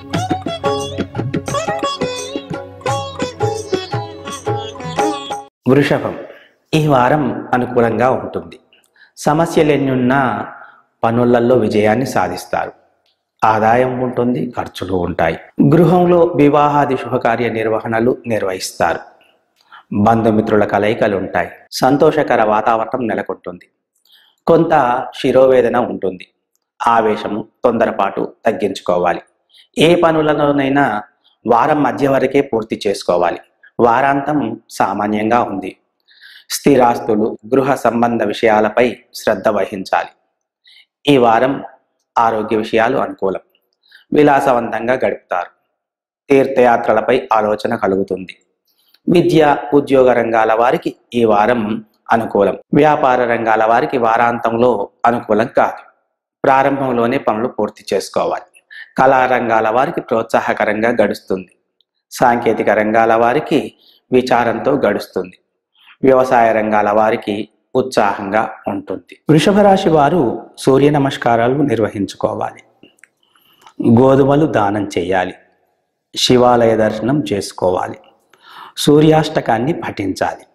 వృషభం ఈ వారం అనుకూలంగా ఉంటుంది సమస్యలెన్నున్నా పనులలో విజయాన్ని సాధిస్తారు ఆదాయం ఉంటుంది ఖర్చులు ఉంటాయి గృహంలో వివాహాది శుభకార్య నిర్వహణలు నిర్వహిస్తారు బంధుమిత్రుల కలయికలు ఉంటాయి సంతోషకర వాతావరణం నెలకొంటుంది కొంత శిరోవేదన ఉంటుంది ఆవేశము తొందరపాటు తగ్గించుకోవాలి ఏ పనులలోనైనా వారం మధ్య వరకే పూర్తి చేసుకోవాలి వారాంతం సామాన్యంగా ఉంది స్థిరాస్తులు గృహ సంబంధ విషయాలపై శ్రద్ధ వహించాలి ఈ వారం ఆరోగ్య విషయాలు అనుకూలం విలాసవంతంగా గడుపుతారు తీర్థయాత్రలపై ఆలోచన కలుగుతుంది విద్య ఉద్యోగ రంగాల వారికి ఈ వారం అనుకూలం వ్యాపార రంగాల వారికి వారాంతంలో అనుకూలం కాదు ప్రారంభంలోనే పనులు పూర్తి చేసుకోవాలి కళారంగాల వారికి ప్రోత్సాహకరంగా గడుస్తుంది సాంకేతిక రంగాల వారికి విచారంతో గడుస్తుంది వ్యవసాయ రంగాల వారికి ఉత్సాహంగా ఉంటుంది వృషభ రాశి వారు సూర్య నమస్కారాలు నిర్వహించుకోవాలి గోధుమలు దానం చేయాలి శివాలయ దర్శనం చేసుకోవాలి సూర్యాష్టకాన్ని పఠించాలి